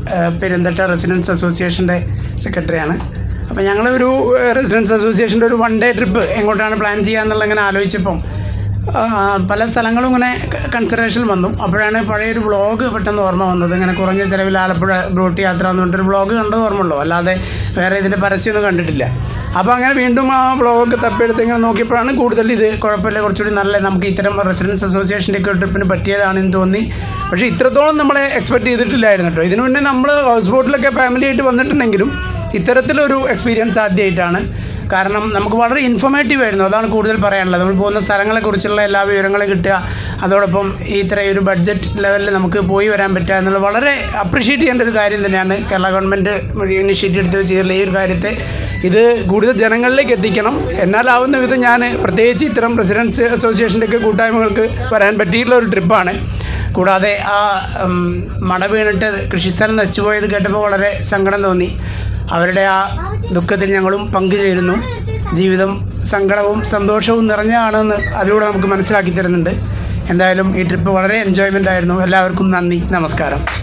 ഏഹ്, Perunthatta residence അസോസിയേഷൻ്റെ സെക്രട്ടറിയാണ് അപ്പോൾ ഞങ്ങളൊരു ഏഹ്, റെസിഡൻസ് അസോസിയേഷൻ്റെ ഒരു വൺ ഡേ ട്രിപ്പ് എങ്ങോട്ടാണ് പ്ലാൻ ചെയ്യാന്നുള്ള ഇങ്ങനെ ആലോചിച്ചപ്പം ആ, പല സ്ഥലങ്ങളും ഇങ്ങനെ കൺസിഡറേഷൻ വന്നു അപ്പോഴാണ് പഴയൊരു വ്ളോഗ് പെട്ടെന്ന് ഓർമ്മ വന്നത് ഇങ്ങനെ കുറഞ്ഞ ചിലവിൽ ആലപ്പുഴ ബ്രോട്ട് യാത്ര എന്ന് പറഞ്ഞിട്ടൊരു വ്ളോഗ് കണ്ടത് ഓർമ്മയുള്ളൂ അല്ലാതെ വേറെ ഇതിൻ്റെ പരസ്യമൊന്നും കണ്ടിട്ടില്ല അപ്പോൾ അങ്ങനെ വീണ്ടും ആ വ്ളോഗ് തപ്പിയെടുത്ത് ഇങ്ങനെ നോക്കിയപ്പോഴാണ് കൂടുതൽ ഇത് കുഴപ്പമില്ല കുറച്ചുകൂടി നല്ല നമുക്ക് ഇത്തരം റെസിഡൻസ് അസോസിയേഷൻ്റെ ഒക്കെ ട്രിപ്പിന് പറ്റിയതാണെന്ന് തോന്നി പക്ഷേ ഇത്രത്തോളം നമ്മളെ എക്സ്പെക്ട് ചെയ്തിട്ടില്ലായിരുന്നു കേട്ടോ ഇതിനു മുന്നേ നമ്മൾ ഹൗസ് ബോട്ടിലൊക്കെ ഫാമിലി ആയിട്ട് വന്നിട്ടുണ്ടെങ്കിലും ഇത്തരത്തിലൊരു എക്സ്പീരിയൻസ് ആദ്യമായിട്ടാണ് കാരണം നമുക്ക് വളരെ ഇൻഫോർമേറ്റീവ് ആയിരുന്നു അതാണ് കൂടുതൽ പറയാനുള്ളത് നമ്മൾ പോകുന്ന സ്ഥലങ്ങളെക്കുറിച്ചുള്ള എല്ലാ വിവരങ്ങളും കിട്ടുക അതോടൊപ്പം ഈ ഇത്രയും ഒരു ബഡ്ജറ്റ് ലെവലിൽ നമുക്ക് പോയി വരാൻ പറ്റുക എന്നുള്ളത് വളരെ അപ്രിഷ്യേറ്റ് ചെയ്യേണ്ട ഒരു കാര്യം തന്നെയാണ് കേരള ഗവൺമെൻറ് ഇനിഷ്യേറ്റീവ് എടുത്ത് ചെയ്തിട്ടുള്ള ഈ ഒരു കാര്യത്തെ ഇത് കൂടുതൽ ജനങ്ങളിലേക്ക് എത്തിക്കണം എന്നാലാവുന്ന വിധം ഞാൻ പ്രത്യേകിച്ച് ഇത്തരം റെസിഡൻസ് അസോസിയേഷൻ്റെ ഒക്കെ കൂട്ടായ്മകൾക്ക് വരാൻ പറ്റിയിട്ടുള്ള ഒരു ട്രിപ്പാണ് കൂടാതെ ആ ഉം, മട വീണിട്ട് കൃഷിസ്ഥലം നശിച്ചു പോയത് കേട്ടപ്പോൾ വളരെ സങ്കടം തോന്നി അവരുടെ ആ ദുഃഖത്തിൽ ഞങ്ങളും പങ്കുചേരുന്നു ജീവിതം സങ്കടവും സന്തോഷവും നിറഞ്ഞതാണെന്ന് അതിലൂടെ നമുക്ക് മനസ്സിലാക്കി തരുന്നുണ്ട് എന്തായാലും ഈ ട്രിപ്പ് വളരെ എൻജോയ്മെൻ്റ് ആയിരുന്നു എല്ലാവർക്കും നന്ദി നമസ്കാരം